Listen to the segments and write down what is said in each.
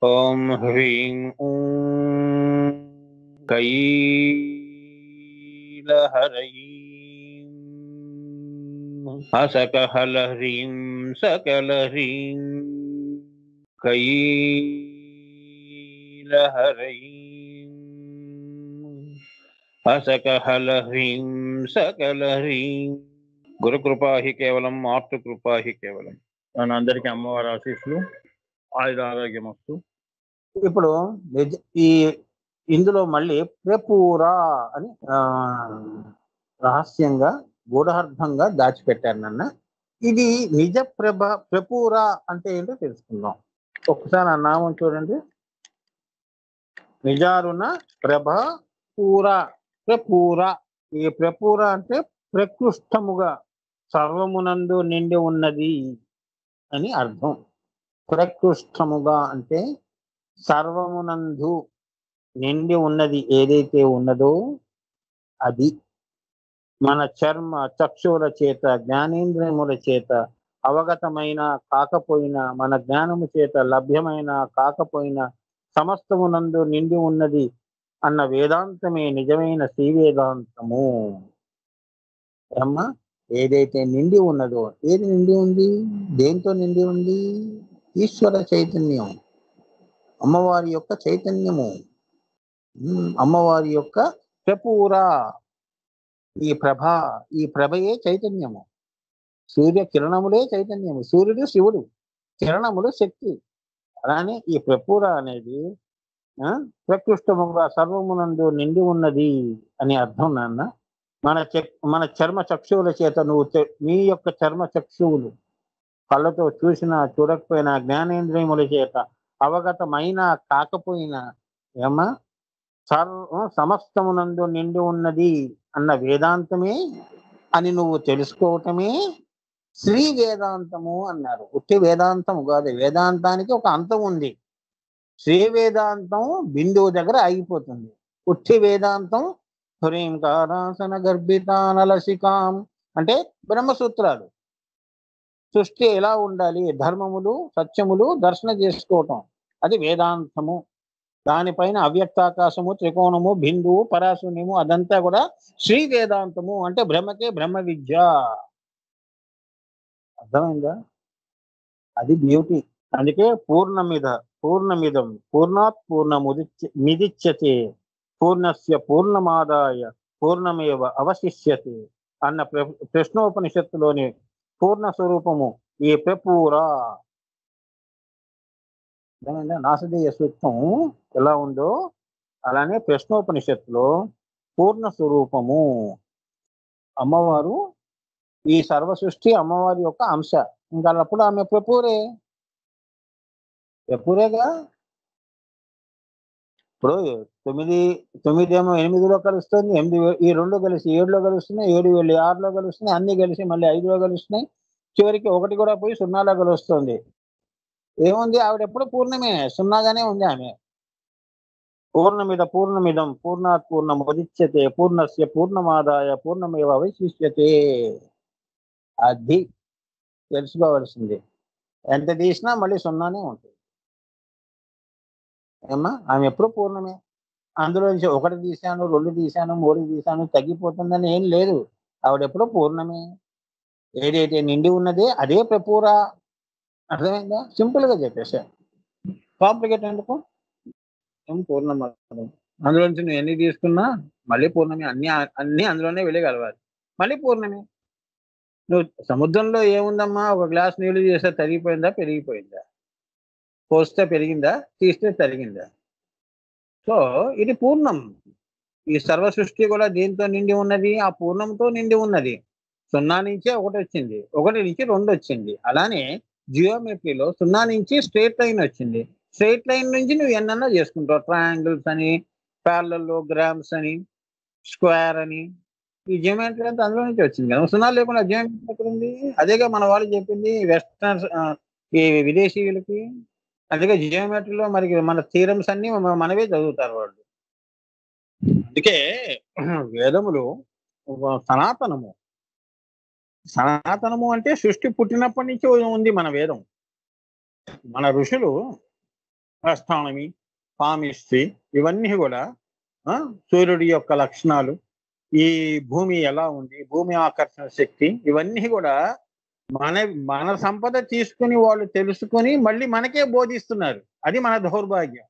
ॐ ह्रीं ॐ कैलहरीं हसकहलह्रीं सकलह्रीं कैलहरीं हसकहलह्रीं सकलह्रीं గురుకృపా హి కేవలం మాతృకృపా హి కేవలం మన అందరికీ అమ్మవారి ఆశీస్సులు ఆయుధ ఆరోగ్యం వస్తూ ఇప్పుడు నిజ- ఈ ఇందులో మళ్ళీ ప్రపూర అని ఆ, రహస్యంగా గూఢార్థంగా దాచిపెట్టారు నన్న ఇది నిజ ప్రభ ప్రపూర అంటే ఏంటో తెలుసుకుందాం ఒకసారి ఆ నామం చూడండి నిజారున ప్రభ పూర ప్రపూర ఈ ప్రపూర అంటే ప్రకృష్టముగా సర్వమునందు నిండి ఉన్నది అని అర్థం ప్రకృష్టముగా అంటే సర్వమునందు నిండి ఉన్నది ఏదైతే ఉన్నదో అది మన చర్మ చక్షువుల చేత జ్ఞానేంద్రియముల చేత అవగతమైన కాకపోయినా మన జ్ఞానము చేత లభ్యమైన కాకపోయినా సమస్తమునందు నిండి ఉన్నది అన్న వేదాంతమే నిజమైన శ్రీ వేదాంతము బ్రహ్మ ఏదైతే నిండి ఉన్నదో ఏది నిండి ఉంది దేంతో నిండి ఉంది ఈశ్వర చైతన్యం అమ్మవారి యొక్క చైతన్యము ఉమ్, అమ్మవారి యొక్క ప్రపూర ఈ ప్రభ ఈ ప్రభయే చైతన్యము సూర్య కిరణములే చైతన్యము సూర్యుడు శివుడు కిరణములు శక్తి అలానే ఈ ప్రపూర అనేది ఆ, ప్రకృష్టముగా సర్వమునందు నిండి ఉన్నది అని అర్థం నాన్న మన చక్- మన చర్మ చక్షువుల చేత నువ్వు తె- నీ యొక్క చర్మ చక్షువులు కళ్ళతో చూసినా చూడకపోయినా జ్ఞానేంద్రియముల చేత అవగతమైన కాకపోయినా ఏమా సర్వ సమస్తమునందు నిండి ఉన్నది అన్న వేదాంతమే అని నువ్వు తెలుసుకోవటమే శ్రీ వేదాంతము అన్నారు ఉట్టి వేదాంతము కాదు వేదాంతానికి ఒక అంతం ఉంది శ్రీ వేదాంతం బిందువు దగ్గర ఆగిపోతుంది ఉట్టి వేదాంతం హ్రీంకారాసన గర్భితానలసికాం అంటే బ్రహ్మసూత్రాలు సృష్టి ఎలా ఉండాలి ధర్మములు సత్యములు దర్శన చేసుకోవటం అది వేదాంతము దానిపైన అవ్యక్తాకాశము త్రికోణము బిందువు పరాశూన్యము అదంతా కూడా శ్రీ వేదాంతము అంటే బ్రహ్మకే బ్రహ్మ విద్య అర్థమైందా అది బ్యూటీ అందుకే పూర్ణమిద పూర్ణమిదం పూర్ణాత్ పూర్ణముదిచ్య మిదిచ్యతే పూర్ణస్య పూర్ణమాదాయ పూర్ణమేవ అవశిష్యతే అన్న ప్ర- ప్రశ్నోపనిషత్తులోని పూర్ణ స్వరూపము ఈ ప్రపూర అర్థమైందా నాసదేయ సూక్తం ఎలా ఉందో అలానే ప్రశ్నోపనిషత్తులో పూర్ణ స్వరూపము అమ్మవారు ఈ సర్వ సృష్టి అమ్మవారి యొక్క అంశ ఇంకా అప్పుడు ఆమె ప్రపూరే ప్రపూరేగా ఇప్పుడు తొమ్మిది తొమ్మిది ఏమో ఎనిమిదిలో కలుస్తుంది ఎనిమిది వే- ఈ రెండు కలిసి ఏడులో కలుస్తున్నాయి ఏడు వెళ్ళి ఆరులో కలుస్తున్నాయి అన్ని కలిసి మళ్ళీ ఐదులో కలుస్తున్నాయి చివరికి ఒకటి కూడా పోయి సున్నాలో కలుస్తుంది ఏముంది ఆవిడ ఎప్పుడు పూర్ణమే సున్నాగానే ఉంది ఆమె పూర్ణమిద పూర్ణమిదం పూర్ణాత్ పూర్ణం ఉదిచ్యతే పూర్ణస్య పూర్ణమాదాయ పూర్ణమేవ అవశిష్యతే అది తెలుసుకోవాల్సింది ఎంత తీసినా మళ్ళీ సున్నానే ఉంటుంది ఏమ్మా ఆమె ఎప్పుడు పూర్ణమే అందులో నుంచి ఒకటి తీశాను రెండు తీశాను మూడు తీశాను తగ్గిపోతుందని ఏం లేదు ఆవిడ ఎప్పుడు పూర్ణమే ఏదైతే నిండి ఉన్నదే అదే ప్రపూర అర్థమైందా సింపుల్ గా చెప్పేసా కాంప్లికేట్ ఎందుకు ఏం పూర్ణం అర్థం. అందులో నుంచి నువ్వు ఎన్ని తీసుకున్నా మళ్ళీ పూర్ణమే అన్ని అన్ని అందులోనే వెళ్ళగలవాలి మళ్ళీ పూర్ణమే నువ్వు సముద్రంలో ఏముందమ్మా ఒక గ్లాస్ నీళ్లు చేస్తే తరిగిపోయిందా పెరిగిపోయిందా పోస్తే పెరిగిందా తీస్తే తరిగిందా సో ఇది పూర్ణం ఈ సర్వ సృష్టి కూడా దేంతో నిండి ఉన్నది ఆ పూర్ణంతో నిండి ఉన్నది సున్నా నుంచే ఒకటి వచ్చింది ఒకటి నుంచి రెండు వచ్చింది అలానే జియోమెట్రీలో సున్నా నుంచి స్ట్రేట్ లైన్ వచ్చింది స్ట్రేట్ లైన్ నుంచి నువ్వు ఎన్నన్నా చేసుకుంటావు ట్రయాంగిల్స్ అని గ్రామ్స్ అని స్క్వేర్ అని ఈ జియోమెట్రీ అంతా అందులో నుంచి వచ్చింది కదా సున్నా లేకుండా జియోమెట్రీ ఎక్కడ ఉంది అదేగా మన వాళ్ళు చెప్పింది వెస్టర్న్ ఈ విదేశీయులకి అందుకే జియోమెట్రీలో మరి మన థీరమ్స్ అన్ని మ- మనవే చదువుతారు వాళ్ళు అందుకే వేదములు ఒక సనాతనము సనాతనము అంటే సృష్టి పుట్టినప్పటి నుంచి ఉంది మన వేదం మన ఋషులు ఆస్ట్రానమీ పామిస్ట్రీ ఇవన్నీ కూడా ఆ, సూర్యుడి యొక్క లక్షణాలు ఈ భూమి ఎలా ఉంది భూమి ఆకర్షణ శక్తి ఇవన్నీ కూడా మన మన సంపద తీసుకుని వాళ్ళు తెలుసుకొని మళ్ళీ మనకే బోధిస్తున్నారు అది మన దౌర్భాగ్యం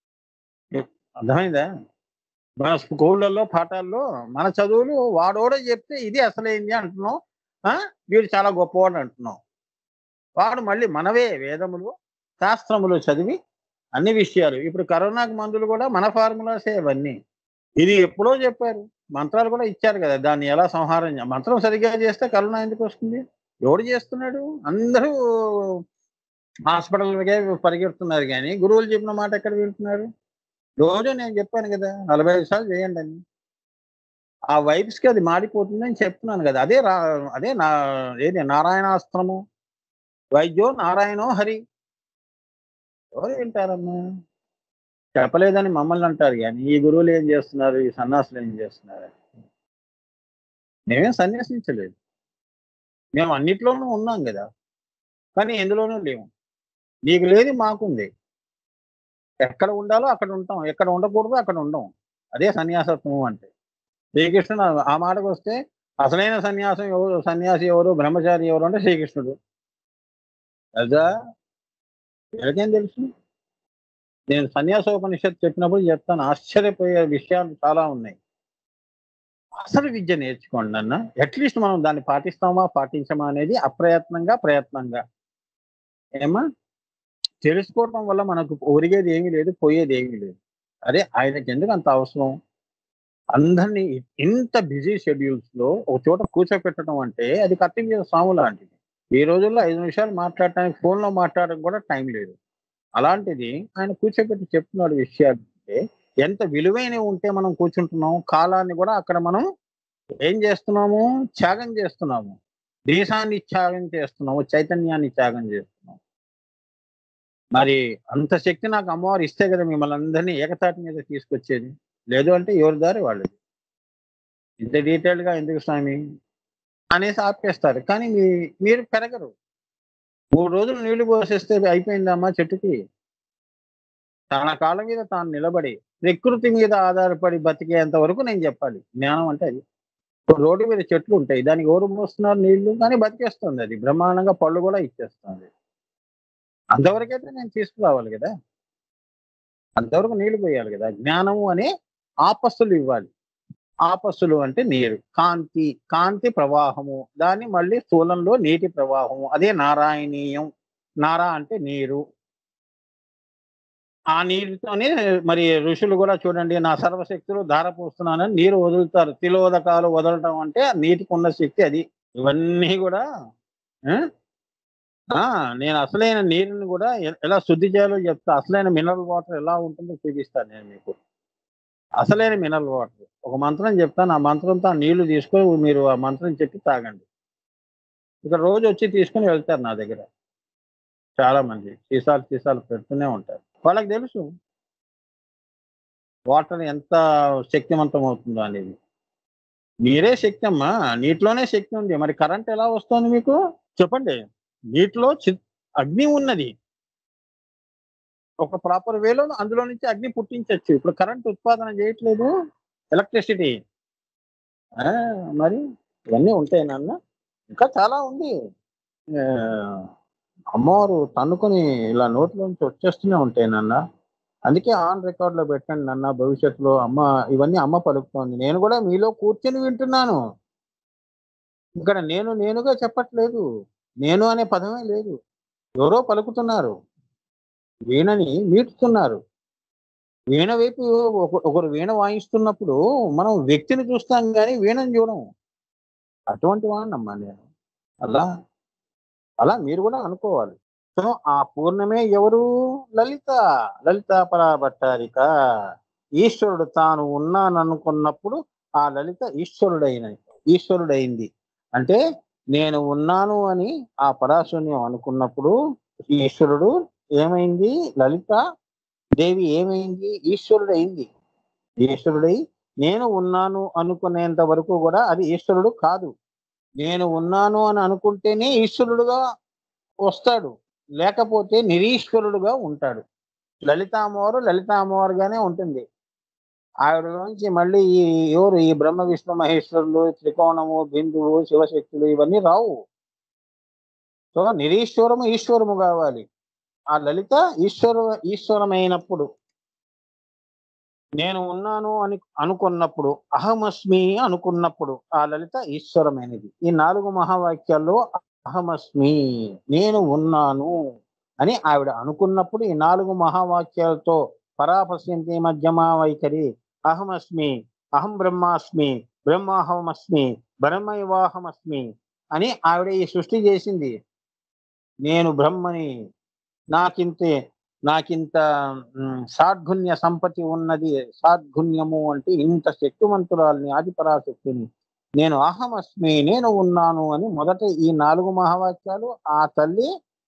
అర్థమైందా మన స్కూళ్ళల్లో పాఠాల్లో మన చదువులు వాడోడో చెప్తే ఇది అసలైంది అంటున్నాం ఆ, వీడు చాలా గొప్పవాడు అంటున్నాం వాడు మళ్ళీ మనవే వేదములు శాస్త్రములు చదివి అన్ని విషయాలు ఇప్పుడు కరోనాకు మందులు కూడా మన ఫార్ములాసే అవన్నీ ఇది ఎప్పుడో చెప్పారు మంత్రాలు కూడా ఇచ్చారు కదా దాన్ని ఎలా సంహారం చే- మంత్రం సరిగ్గా చేస్తే కరోనా ఎందుకు వస్తుంది ఎవడు చేస్తున్నాడు అందరూ హాస్పిటల్కే పరిగెడుతున్నారు కానీ గురువులు చెప్పిన మాట ఎక్కడ వింటున్నారు రోజు నేను చెప్పాను కదా నలభై ఐదు సార్లు చేయండి అని ఆ వైబ్స్ కి అది మాడిపోతుంది అని చెప్తున్నాను కదా అదే రా అదే నా ఏది నారాయణాస్త్రము వైద్యో నారాయణో హరి ఎవరు వింటారమ్మా చెప్పలేదని మమ్మల్ని అంటారు కానీ ఈ గురువులు ఏం చేస్తున్నారు ఈ సన్యాసులు ఏం చేస్తున్నారు మేమేం సన్యాసించలేదు మేము అన్నిట్లోనూ ఉన్నాం కదా కానీ ఎందులోనూ లేవు నీకు లేదు మాకుంది ఎక్కడ ఉండాలో అక్కడ ఉంటాం ఎక్కడ ఉండకూడదో అక్కడ ఉండం అదే సన్యాసత్వం అంటే శ్రీకృష్ణుడు ఆ- ఆ మాటకు వస్తే అసలైన సన్యాసం ఎవరు సన్యాసి ఎవరు బ్రహ్మచారి ఎవరు అంటే శ్రీకృష్ణుడు కదా ఎవరికేం తెలుసు నేను సన్యాసోపనిషత్తు చెప్పినప్పుడు చెప్తాను ఆశ్చర్యపోయే విషయాలు చాలా ఉన్నాయి అసలు విద్య నేర్చుకోండి అన్న అట్లీస్ట్ మనం దాన్ని పాటిస్తామా పాటించమా అనేది అప్రయత్నంగా ప్రయత్నంగా ఏమా తెలుసుకోవటం వల్ల మనకు ఒరిగేది ఏమీ లేదు పోయేది ఏమీ లేదు అదే ఆయనకి ఎందుకు అంత అవసరం అందరినీ ఇంత బిజీ షెడ్యూల్స్ లో ఒక చోట కూర్చోపెట్టడం అంటే అది కత్తి మీద సాము లాంటిది ఈ రోజుల్లో ఐదు నిమిషాలు మాట్లాడటానికి ఫోన్ లో మాట్లాడడం కూడా టైం లేదు అలాంటిది ఆయన కూర్చోబెట్టి చెప్తున్నాడు విషయాలు అంటే ఎంత విలువైనవి ఉంటే మనం కూర్చుంటున్నాం కాలాన్ని కూడా అక్కడ మనం ఏం చేస్తున్నాము త్యాగం చేస్తున్నాము దేశాన్ని త్యాగం చేస్తున్నాము చైతన్యాన్ని త్యాగం చేస్తున్నాము మరి అంత శక్తి నాకు అమ్మవారు ఇస్తే కదా మిమ్మల్ని అందరినీ ఏకతాటి మీద తీసుకొచ్చేది లేదు అంటే ఎవరి దారి వాళ్ళది ఇంత డీటెయిల్ గా ఎందుకు స్వామి అనేసి ఆపేస్తారు కానీ మీ మీరు పెరగరు మూడు రోజులు నీళ్లు పోసేస్తే అయిపోయిందమ్మా చెట్టుకి తన కాళ్ళ మీద తాను నిలబడి ప్రకృతి మీద ఆధారపడి బతికేంత వరకు నేను చెప్పాలి జ్ఞానం అంటే అది ఇప్పుడు రోడ్డు మీద చెట్లు ఉంటాయి దానికి ఎవరు మోస్తున్నారు నీళ్లు కానీ బతికేస్తుంది అది బ్రహ్మాండంగా పళ్ళు కూడా ఇచ్చేస్తుంది అంతవరకైతే నేను తీసుకురావాలి కదా అంతవరకు నీళ్లు పోయాలి కదా జ్ఞానము అనే ఆపస్సులు ఇవ్వాలి ఆపస్సులు అంటే నీరు కాంతి కాంతి ప్రవాహము దాన్ని మళ్ళీ స్థూలంలో నీటి ప్రవాహము అదే నారాయణీయం నారా అంటే నీరు ఆ నీటితోనే మరి ఋషులు కూడా చూడండి నా సర్వశక్తులు ధార పోస్తున్నానని నీరు వదులుతారు తిలోదకాలు వదలటం అంటే ఆ నీటికి ఉన్న శక్తి అది ఇవన్నీ కూడా ఆ? ఆ, నేను అసలైన నీరుని కూడా ఎ- ఎలా శుద్ధి చేయాలో చెప్తా అసలైన మినరల్ వాటర్ ఎలా ఉంటుందో చూపిస్తాను నేను మీకు అసలైన మినరల్ వాటర్ ఒక మంత్రం చెప్తాను ఆ మంత్రంతో ఆ నీళ్లు తీసుకొని మీరు ఆ మంత్రం చెప్పి తాగండి ఇక్కడ రోజు వచ్చి తీసుకొని వెళ్తారు నా దగ్గర చాలా మంది సీసాలు సీసాలు పెడుతూనే ఉంటారు వాళ్ళకి తెలుసు వాటర్ ఎంత శక్తివంతం అవుతుందో అనేది నీరే శక్తి అమ్మా నీటిలోనే శక్తి ఉంది మరి కరెంట్ ఎలా వస్తుంది మీకు చెప్పండి నీటిలో చి- అగ్ని ఉన్నది ఒక ప్రాపర్ వేలో అందులో నుంచి అగ్ని పుట్టించవచ్చు ఇప్పుడు కరెంట్ ఉత్పాదన చేయట్లేదు ఎలక్ట్రిసిటీ మరి ఇవన్నీ ఉంటాయి నాన్న ఇంకా చాలా ఉంది ఆ, అమ్మవారు తన్నుకొని ఇలా నోట్లోంచి వచ్చేస్తూనే ఉంటాయి నాన్న అందుకే ఆన్ రికార్డ్ లో పెట్టండి నాన్న భవిష్యత్తులో అమ్మ ఇవన్నీ అమ్మ పలుకుతోంది నేను కూడా మీలో కూర్చొని వింటున్నాను ఇక్కడ నేను నేనుగా చెప్పట్లేదు నేను అనే పదమే లేదు ఎవరో పలుకుతున్నారు వీణని మీటుతున్నారు వీణ వైపు ఒక- ఒకరు వీణ వాయిస్తున్నప్పుడు మనం వ్యక్తిని చూస్తాం కానీ వీణని చూడం అటువంటి వాడినమ్మా నేను అలా అలా మీరు కూడా అనుకోవాలి సో ఆ పూర్ణమే ఎవరు లలిత లలిత పరాభట్టారిక ఈశ్వరుడు తాను ఉన్నాననుకున్నప్పుడు ఆ లలిత ఈశ్వరుడైన ఈశ్వరుడైంది అంటే నేను ఉన్నాను అని ఆ పరాశూన్యం అనుకున్నప్పుడు ఈశ్వరుడు ఏమైంది లలిత దేవి ఏమైంది ఈశ్వరుడైంది ఈశ్వరుడై నేను ఉన్నాను అనుకునేంత వరకు కూడా అది ఈశ్వరుడు కాదు నేను ఉన్నాను అని అనుకుంటేనే ఈశ్వరుడుగా వస్తాడు లేకపోతే నిరీశ్వరుడుగా ఉంటాడు లలిత అమ్మవారు లలిత అమ్మవారుగానే ఉంటుంది ఆవిడ నుంచి మళ్ళీ ఈ ఎవరు ఈ బ్రహ్మ విష్ణు మహేశ్వరులు త్రికోణము బిందువు శివశక్తులు ఇవన్నీ రావు సో నిరీశ్వరము ఈశ్వరము కావాలి ఆ లలిత ఈశ్వర ఈశ్వరమైనప్పుడు నేను ఉన్నాను అని అనుకున్నప్పుడు అహమస్మి అనుకున్నప్పుడు ఆ లలిత ఈశ్వరమైనది ఈ నాలుగు మహావాక్యాల్లో అహమస్మి నేను ఉన్నాను అని ఆవిడ అనుకున్నప్పుడు ఈ నాలుగు మహావాక్యాలతో పరాపశ్యంతి మధ్యమా వైఖరి అహమస్మి అహం బ్రహ్మాస్మి బ్రహ్మాహమస్మి బ్రహ్మైవాహమస్మి అని ఆవిడ ఈ సృష్టి చేసింది నేను బ్రహ్మని నాకింతే నాకింత మ్, సాద్గుణ్య సంపత్తి ఉన్నది సాద్గుణ్యము అంటే ఇంత శక్తివంతురాల్ని ఆదిపరాశక్తిని నేను అహమస్మి నేను ఉన్నాను అని మొదట ఈ నాలుగు మహావాక్యాలు ఆ తల్లి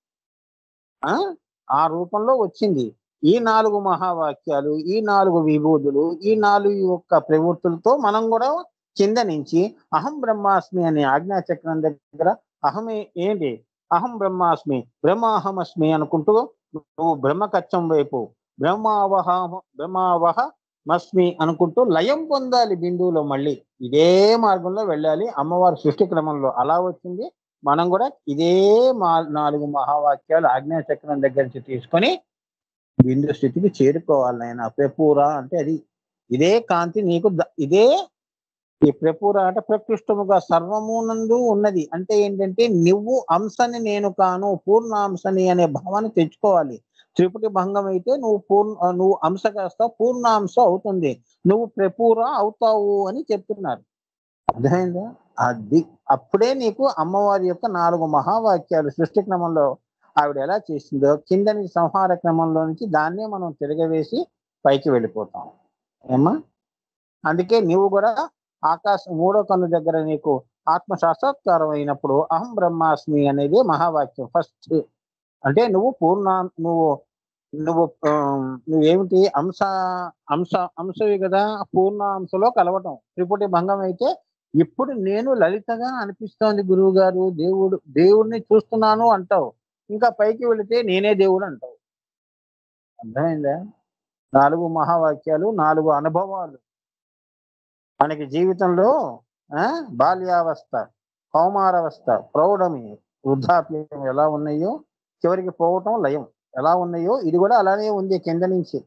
ఆ ఆ రూపంలో వచ్చింది ఈ నాలుగు మహావాక్యాలు ఈ నాలుగు విభూతులు ఈ నాలుగు యొక్క ప్రవృత్తులతో మనం కూడా కింద నుంచి అహం బ్రహ్మాస్మి అనే ఆజ్ఞాచక్రం దగ్గర అహమే ఏంటి అహం బ్రహ్మాస్మి బ్రహ్మాహమస్మి అనుకుంటూ నువ్వు బ్రహ్మకచ్చం వైపు బ్రహ్మావహ బ్రహ్మావహ మస్మి అనుకుంటూ లయం పొందాలి బిందువులో మళ్ళీ ఇదే మార్గంలో వెళ్ళాలి అమ్మవారి సృష్టి క్రమంలో అలా వచ్చింది మనం కూడా ఇదే మా నాలుగు మహావాక్యాలు ఆజ్ఞాచక్రం దగ్గర నుంచి తీసుకొని బిందు స్థితికి చేరుకోవాలి నాయన ప్రపూర అంటే అది ఇదే కాంతి నీకు ద- ఇదే ఈ ప్రపూర అంటే ప్రకృష్టముగా సర్వమునందు ఉన్నది అంటే ఏంటంటే నువ్వు అంశని నేను కాను పూర్ణ అంశని అనే భావాన్ని తెచ్చుకోవాలి త్రిపుటి భంగం అయితే నువ్వు పూర్ణ నువ్వు అంశ కాస్త పూర్ణాంశ అవుతుంది నువ్వు ప్రపూర అవుతావు అని చెప్తున్నారు అర్థమైందా అది అప్పుడే నీకు అమ్మవారి యొక్క నాలుగు మహావాక్యాలు సృష్టి క్రమంలో ఆవిడ ఎలా చేసిందో కిందని సంహార క్రమంలో నుంచి దాన్నే మనం తిరగవేసి పైకి వెళ్ళిపోతాం ఏమ్మా అందుకే నీవు కూడా ఆకాశం మూడో కన్ను దగ్గర నీకు ఆత్మ సాక్షాత్కారం అయినప్పుడు అహం బ్రహ్మాస్మి అనేది మహావాక్యం ఫస్ట్ అంటే నువ్వు పూర్ణ నువ్వు నువ్వు ఆ, నువ్వేమిటి అంశ అంశ అంశవి కదా పూర్ణ అంశలో కలవటం త్రిపుటి భంగం అయితే ఇప్పుడు నేను లలితగా అనిపిస్తోంది గురువు గారు దేవుడు దేవుడిని చూస్తున్నాను అంటావు ఇంకా పైకి వెళితే నేనే దేవుడు అంటావు అర్థమైందా నాలుగు మహావాక్యాలు నాలుగు అనుభవాలు మనకి జీవితంలో ఆ బాల్యావస్థ కౌమారావస్థ ప్రౌఢమి వృద్ధాప్యం ఎలా ఉన్నాయో చివరికి పోవటం లయం ఎలా ఉన్నాయో ఇది కూడా అలానే ఉంది కింద నుంచి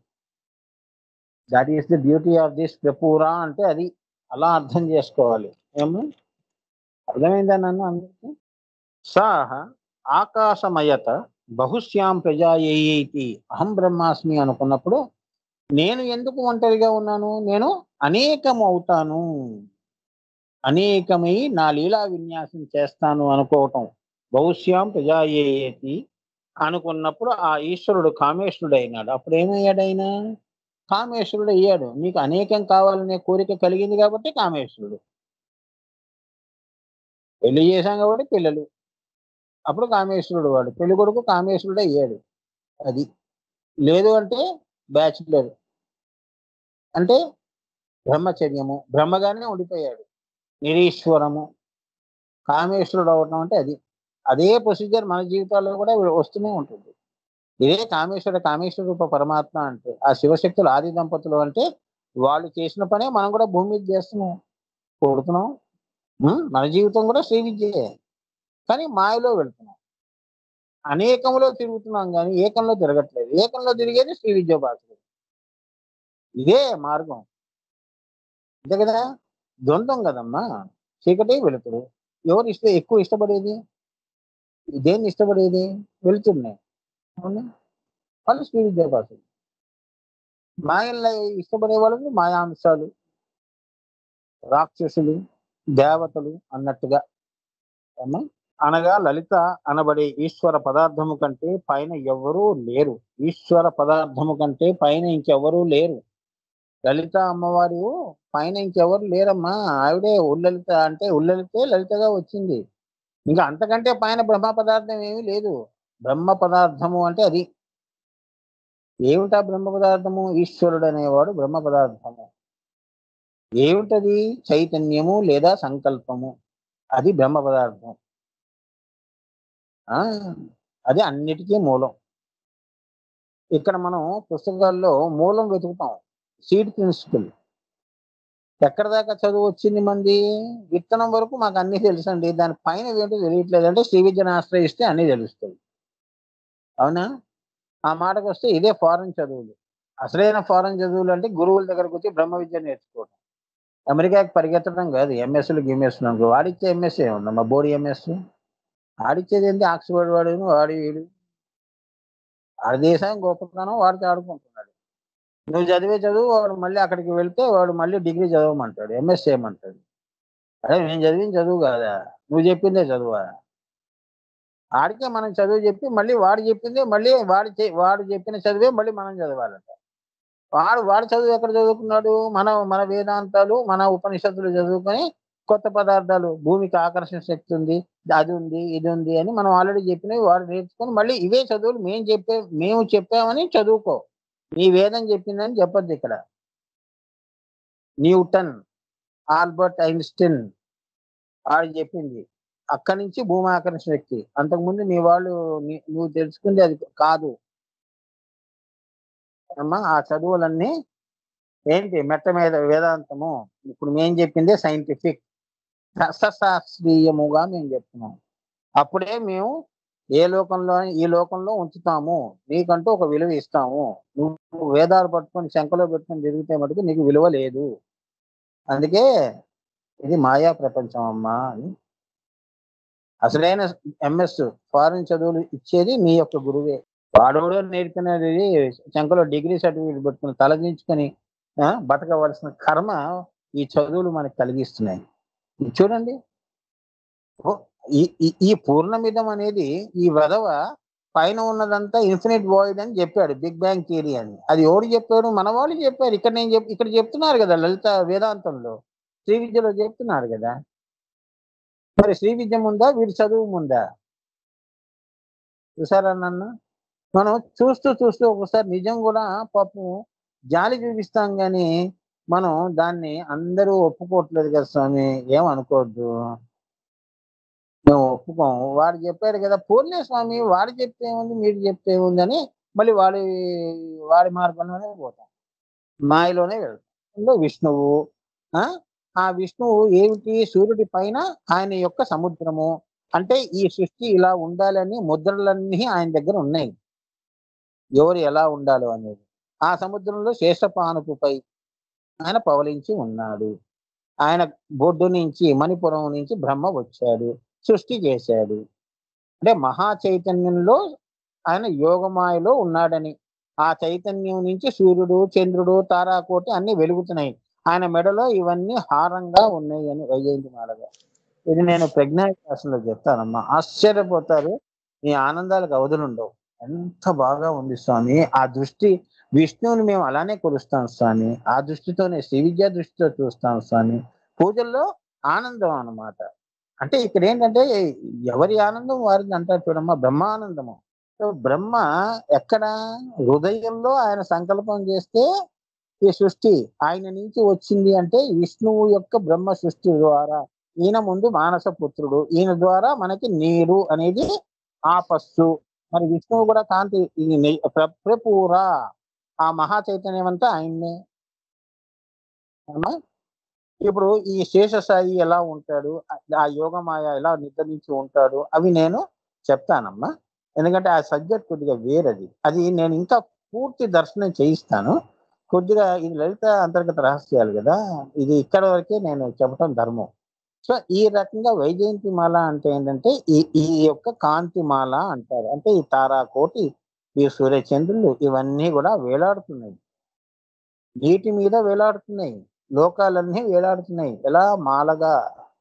that is the beauty of this ప్రపూరా అంటే అది అలా అర్థం చేసుకోవాలి ఏమో అర్థమైందా నన్ను అందరికీ సాహ ఆకాశమయత బహుశ్యాం ప్రజాయేతి అహం బ్రహ్మాస్మి అనుకున్నప్పుడు నేను ఎందుకు ఒంటరిగా ఉన్నాను నేను అనేకం అవుతాను అనేకమై నా లీలా విన్యాసం చేస్తాను అనుకోవటం బహుశ్యాం ప్రజాయేతి అనుకున్నప్పుడు ఆ ఈశ్వరుడు కామేశ్వరుడు అయినాడు అప్పుడు ఏమయ్యాడు ఆయన కామేశ్వరుడు అయ్యాడు నీకు అనేకం కావాలనే కోరిక కలిగింది కాబట్టి కామేశ్వరుడు పెళ్లి చేశాం కాబట్టి పిల్లలు అప్పుడు కామేశ్వరుడు వాడు పెళ్లి కొడుకు కామేశ్వరుడు అయ్యాడు అది లేదు అంటే బ్యాచులర్ అంటే బ్రహ్మచర్యము బ్రహ్మగానే ఉండిపోయాడు నిరీశ్వరము కామేశ్వరుడు అవటం అంటే అది అదే ప్రొసీజర్ మన జీవితాల్లో కూడా వస్తూనే ఉంటుంది ఇదే కామేశ్వర కామేశ్వర రూప పరమాత్మ అంటే ఆ శివశక్తులు ఆది దంపతులు అంటే వాళ్ళు చేసిన పనే మనం కూడా భూమి మీద చేస్తున్నాం కొడుతున్నాం ఉం? మన జీవితం కూడా శ్రీ విద్యే కానీ మాయలో వెళ్తున్నాం అనేకంలో తిరుగుతున్నాం కానీ ఏకంలో తిరగట్లేదు ఏకంలో తిరిగేది శ్రీ విద్యోపాసకుడు ఇదే మార్గం అంతే కదా ద్వంద్వం కదమ్మా చీకటి వెలుతురు ఎవరు ఇష్ట ఎక్కువ ఇష్టపడేది దేన్ని ఇష్టపడేది వెలుతురునే అవునా వాళ్ళు శ్రీ విద్యాభాసులు మాయల్లో ఇష్టపడే వాళ్ళని మాయాంశాలు రాక్షసులు దేవతలు అన్నట్టుగా ఏమ్మా? అనగా లలిత అనబడే ఈశ్వర పదార్థము కంటే పైన ఎవ్వరూ లేరు ఈశ్వర పదార్థము కంటే పైన ఇంకెవరూ లేరు లలిత అమ్మవారు పైన ఇంకెవరు లేరమ్మా ఆవిడే ఉల్లలిత అంటే ఉల్లలితే లలితగా వచ్చింది ఇంకా అంతకంటే పైన బ్రహ్మ పదార్థం ఏమీ లేదు బ్రహ్మ పదార్థము అంటే అది ఏమిటా బ్రహ్మ పదార్థము ఈశ్వరుడు అనేవాడు బ్రహ్మ పదార్థము ఏమిటది చైతన్యము లేదా సంకల్పము అది బ్రహ్మ పదార్థం ఆ అది అన్నిటికీ మూలం ఇక్కడ మనం పుస్తకాల్లో మూలం వెతుకుతాం సీడ్ ప్రిన్సిపల్ ఎక్కడ దాకా చదువు వచ్చింది మంది విత్తనం వరకు మాకు అన్ని తెలుసండి దాని పైన ఏంటో తెలియట్లేదు అంటే శ్రీ విద్యను ఆశ్రయిస్తే అన్ని తెలుస్తుంది అవునా ఆ మాటకు వస్తే ఇదే ఫారెన్ చదువులు అసలైన ఫారెన్ చదువులు అంటే గురువుల దగ్గరకు వచ్చి బ్రహ్మ విద్య నేర్చుకోవడం అమెరికాకి పరిగెత్తడం కాదు ఎంఎస్లు గిమ్ఎస్లు అనుకో వాడిచ్చే ఎంఎస్ ఏమన్నా మా బోడి ఎంఎస్ ఆడిచ్చేది ఏంటి ఆక్స్ఫర్డ్ వాడు వాడి వీడు ఆడ దేశం గొప్పతనం వాడితో ఆడుకుంటున్నాడు నువ్వు చదివే చదువు వాడు మళ్ళీ అక్కడికి వెళ్తే వాడు మళ్ళీ డిగ్రీ చదవమంటాడు ఎంఎస్ చేయమంటాడు అదే నేను చదివిన చదువు కాదా నువ్వు చెప్పిందే చదువా ఆడికే మనం చదువు చెప్పి మళ్ళీ వాడు చెప్పిందే మళ్ళీ వాడు చే- వాడు చెప్పిన చదివే మళ్ళీ మనం చదవాలంట వాడు వాడు చదువు ఎక్కడ చదువుకున్నాడు మన మన వేదాంతాలు మన ఉపనిషత్తులు చదువుకొని కొత్త పదార్థాలు భూమికి ఆకర్షణ శక్తి ఉంది అది ఉంది ఇది ఉంది అని మనం ఆల్రెడీ చెప్పినవి వాడు నేర్చుకొని మళ్ళీ ఇవే చదువులు మేము చెప్పే మేము చెప్పామని చదువుకో నీ వేదం చెప్పిందని చెప్పొద్దు ఇక్కడ న్యూటన్ ఆల్బర్ట్ ఐన్స్టీన్ వాడు చెప్పింది అక్కడి నుంచి భూమి ఆకర్షణ శక్తి అంతకుముందు నీ వాళ్ళు నీ- నువ్వు తెలుసుకుంది అది కాదు అమ్మా ఆ చదువులన్నీ ఏంటి మెట్ట మీద వేదాంతము ఇప్పుడు మేము చెప్పిందే సైంటిఫిక్ శాస్త్రీయముగా మేము చెప్తున్నాం అప్పుడే మేము ఏ లోకంలో ఈ లోకంలో ఉంచుతాము నీకంటూ ఒక విలువ ఇస్తాము నువ్వు వేదాలు పట్టుకొని శంకలో పెట్టుకొని తిరిగితే మటుకు నీకు విలువ లేదు అందుకే ఇది మాయా ప్రపంచం అమ్మా అని అసలైన ఎంఎస్ ఫారిన్ చదువులు ఇచ్చేది మీ యొక్క గురువే వాడోడో నేర్పినది శంకలో డిగ్రీ సర్టిఫికేట్ పెట్టుకుని తలదించుకొని ఆ, బతకవలసిన కర్మ ఈ చదువులు మనకు కలిగిస్తున్నాయి ఇది చూడండి ఓ, ఈ ఈ- ఈ పూర్ణమిదం అనేది ఈ వధవ పైన ఉన్నదంతా ఇన్ఫినిట్ వాయిడ్ అని చెప్పాడు బిగ్ బ్యాంగ్ థియరీ అని అది ఎవరు చెప్పాడు మన వాళ్ళు చెప్పారు ఇక్కడ నేను చెప్ ఇక్కడ చెప్తున్నారు కదా లలిత వేదాంతంలో శ్రీ విద్యలో చెప్తున్నారు కదా మరి శ్రీ విద్య ముందా వీడి చదువు ముందా చూసారా నన్ను మనం చూస్తూ చూస్తూ ఒకసారి నిజం కూడా పాపం జాలి చూపిస్తాం కానీ మనం దాన్ని అందరూ ఒప్పుకోవట్లేదు కదా స్వామి ఏమనుకోవద్దు మేము ఒప్పుకోం వాడు చెప్పాడు కదా పూర్ణే స్వామి వాడు చెప్తే ఏముంది మీరు చెప్తే ఏముంది అని మళ్ళీ వాడి వాడి మార్గంలోనే పోతాం మాయలోనే వెళ్తాం అందులో విష్ణువు ఆ ఆ విష్ణువు ఏమిటి సూర్యుడి పైన ఆయన యొక్క సముద్రము అంటే ఈ సృష్టి ఇలా ఉండాలని ముద్రలన్నీ ఆయన దగ్గర ఉన్నాయి ఎవరు ఎలా ఉండాలో అనేది ఆ సముద్రంలో శేషపానుపుపై ఆయన పవలించి ఉన్నాడు ఆయన బొడ్డు నుంచి మణిపురం నుంచి బ్రహ్మ వచ్చాడు సృష్టి చేశాడు అంటే మహా చైతన్యంలో ఆయన యోగమాయలో ఉన్నాడని ఆ చైతన్యం నుంచి సూర్యుడు చంద్రుడు తారాకోటి అన్ని వెలుగుతున్నాయి ఆయన మెడలో ఇవన్నీ హారంగా ఉన్నాయి అని వైజయంతి మాలగా ఇది నేను ప్రజ్ఞా క్లాసులో చెప్తానమ్మా ఆశ్చర్యపోతారు మీ ఆనందాలకు అవధులుండవు ఎంత బాగా ఉంది స్వామి ఆ దృష్టి విష్ణువుని మేము అలానే కొలుస్తాం స్వామి ఆ దృష్టితోనే శ్రీ విద్యా దృష్టితో చూస్తాం స్వామి పూజల్లో ఆనందం అన్నమాట అంటే ఇక్కడ ఏంటంటే ఎవరి ఆనందం వారిది అంటారు చూడమ్మా బ్రహ్మానందము సో బ్రహ్మ ఎక్కడ హృదయంలో ఆయన సంకల్పం చేస్తే ఈ సృష్టి ఆయన నుంచి వచ్చింది అంటే విష్ణువు యొక్క బ్రహ్మ సృష్టి ద్వారా ఈయన ముందు మానస పుత్రుడు ఈయన ద్వారా మనకి నీరు అనేది ఆపస్సు మరి విష్ణువు కూడా కాంతి ఇది ని- ప్ర- ప్రపూర ఆ మహా చైతన్యం అంతా ఆయన్నే అవునా? ఇప్పుడు ఈ శేషసాయి ఎలా ఉంటాడు ఆ- ఆ యోగమాయ ఎలా నిర్ధరించి ఉంటాడు అవి నేను చెప్తానమ్మా ఎందుకంటే ఆ సబ్జెక్ట్ కొద్దిగా వేరది అది నేను ఇంకా పూర్తి దర్శనం చేయిస్తాను కొద్దిగా ఇది లలిత అంతర్గత రహస్యాలు కదా ఇది ఇక్కడ వరకే నేను చెప్పడం ధర్మం సో ఈ రకంగా వైజయంతి మాల అంటే ఏంటంటే ఈ ఈ యొక్క కాంతి మాల అంటారు అంటే ఈ తారాకోటి ఈ సూర్యచంద్రులు ఇవన్నీ కూడా వేలాడుతున్నాయి నీటి మీద వేలాడుతున్నాయి లోకాలన్నీ వేలాడుతున్నాయి ఎలా మాలగా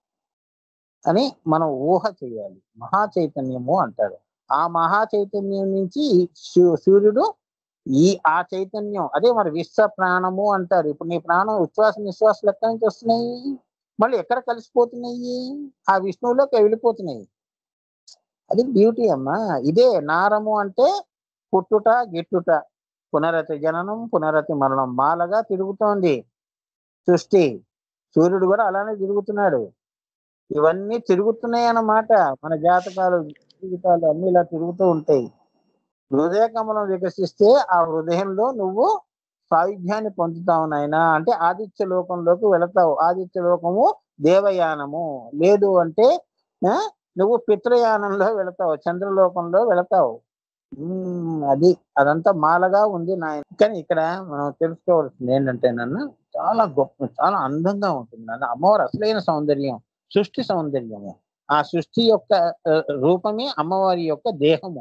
అని మనం ఊహ చేయాలి మహా చైతన్యము అంటారు ఆ మహా చైతన్యం నుంచి సూ- సూర్యుడు ఈ ఆ చైతన్యం అదే మరి విశ్వ ప్రాణము అంటారు ఇప్పుడు నీ ప్రాణం ఉచ్ఛ్వాస నిశ్వాసాలు ఎక్కడి నుంచి వస్తున్నాయి మళ్ళీ ఎక్కడ కలిసిపోతున్నాయి ఆ విష్ణువులోకి వెళ్ళిపోతున్నాయి అది బ్యూటీ అమ్మా ఇదే నారము అంటే పుట్టుట గిట్టుట పునరతి జననం పునరతి మరణం మాలగా తిరుగుతోంది సృష్టి సూర్యుడు కూడా అలానే తిరుగుతున్నాడు ఇవన్నీ తిరుగుతున్నాయి అన్నమాట మన జాతకాలు జీవితాలు అన్ని ఇలా తిరుగుతూ ఉంటాయి హృదయ కమలం వికసిస్తే ఆ హృదయంలో నువ్వు సాయుధ్యాన్ని పొందుతావు నాయనా అంటే ఆదిత్య లోకంలోకి వెళతావు ఆదిత్య లోకము దేవయానము లేదు అంటే ఆ, నువ్వు పితృయానంలో వెళతావు చంద్రలోకంలో వెళతావు ఉమ్, అది అదంతా మాలగా ఉంది నాయన కానీ ఇక్కడ మనం తెలుసుకోవాల్సింది ఏంటంటే నన్ను చాలా గొప్ప చాలా అందంగా ఉంటుంది నాన్న అమ్మవారు అసలైన సౌందర్యం సృష్టి సౌందర్యము ఆ సృష్టి యొక్క ఆ, రూపమే అమ్మవారి యొక్క దేహము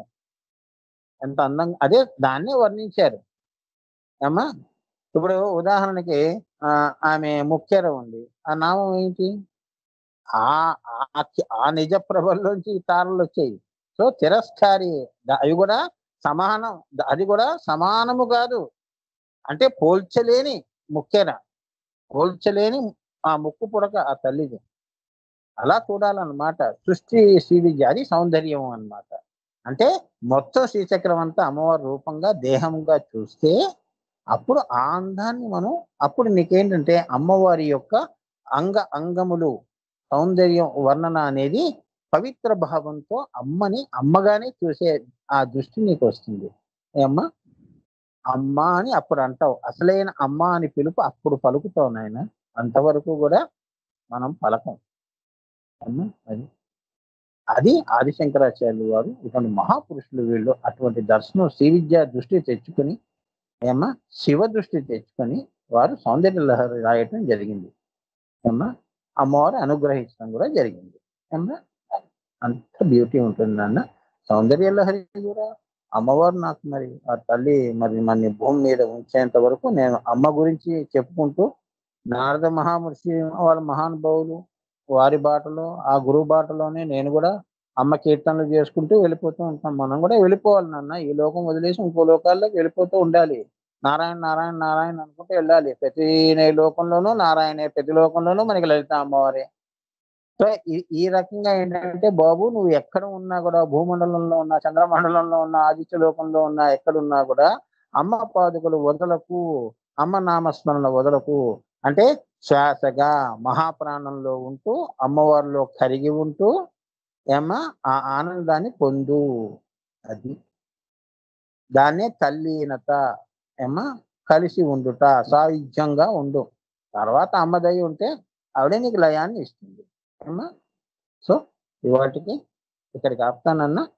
ఎంత అందంగా అదే దాన్నే వర్ణించారు అమ్మా ఇప్పుడు ఉదాహరణకి ఆ ఆమె ముఖ్యర ఉంది ఆ నామం ఏంటి ఆ ఆ- ఆ నిజ ప్రభల్లోంచి ఈ తారలు వచ్చాయి సో తిరస్కారి ద- అవి కూడా సమానం ద- అది కూడా సమానము కాదు అంటే పోల్చలేని ముఖ్యర పోల్చలేని ఆ ముక్కు పుడక ఆ తల్లిది అలా చూడాలన్నమాట సృష్టి శ్రీ విద్య అది సౌందర్యం అన్నమాట అంటే మొత్తం శ్రీచక్రం అంతా అమ్మవారి రూపంగా దేహంగా చూస్తే అప్పుడు ఆ అందాన్ని మనం అప్పుడు నీకేంటంటే అమ్మవారి యొక్క అంగ అంగములు సౌందర్యం వర్ణన అనేది పవిత్ర భావంతో అమ్మని అమ్మగానే చూసే ఆ దృష్టి నీకు వస్తుంది ఏమ్మా అమ్మ అని అప్పుడు అంటావు అసలైన అమ్మ అని పిలుపు అప్పుడు పలుకుతావు నాయన అంతవరకు కూడా మనం పలకం అమ్మా అది అది ఆదిశంకరాచార్యులు వారు ఇటువంటి మహాపురుషులు వీళ్ళు అటువంటి దర్శనం శ్రీ విద్యా దృష్టి తెచ్చుకొని ఏమ్మా శివ దృష్టి తెచ్చుకొని వారు సౌందర్య లహరి రాయటం జరిగింది ఏమ్మా అమ్మవారు అనుగ్రహించడం కూడా జరిగింది ఏమ్మా అంత బ్యూటీ ఉంటుంది నాన్న సౌందర్య లహరి కూడా అమ్మవారు నాకు మరి ఆ తల్లి మరి మన భూమి మీద ఉంచేంత వరకు నేను అమ్మ గురించి చెప్పుకుంటూ నారద మహామహర్షి వాళ్ళ మహానుభావులు వారి బాటలో ఆ గురువు బాటలోనే నేను కూడా అమ్మ కీర్తనలు చేసుకుంటూ వెళ్ళిపోతూ ఉంటాం మనం కూడా వెళ్ళిపోవాలి నాన్న ఈ లోకం వదిలేసి ఇంకో లోకాల్లోకి వెళ్ళిపోతూ ఉండాలి నారాయణ నారాయణ నారాయణ అనుకుంటూ వెళ్ళాలి ప్రతి లోకంలోనూ నారాయణే ప్రతి లోకంలోనూ మనకి లలిత అమ్మవారే సో ఈ ఈ రకంగా ఏంటంటే బాబు నువ్వు ఎక్కడ ఉన్నా కూడా భూమండలంలో ఉన్నా చంద్రమండలంలో ఉన్నా ఆదిత్య లోకంలో ఉన్నా ఎక్కడున్నా కూడా అమ్మ పాదుకలు వదలకు అమ్మ నామస్మరణ వదలకు అంటే శ్వాసగా మహాప్రాణంలో ఉంటూ అమ్మవారిలో కరిగి ఉంటూ ఏమ్మా ఆ ఆనందాన్ని పొందు అది దాన్నే తల్లీనత ఏమ్మా కలిసి ఉండుట సాయుధ్యంగా ఉండు తర్వాత అమ్మదయ్యి ఉంటే ఆవిడే నీకు లయాన్ని ఇస్తుంది ఏమ్మా సో ఇవాటికి ఇక్కడికి ఆపుతానన్నా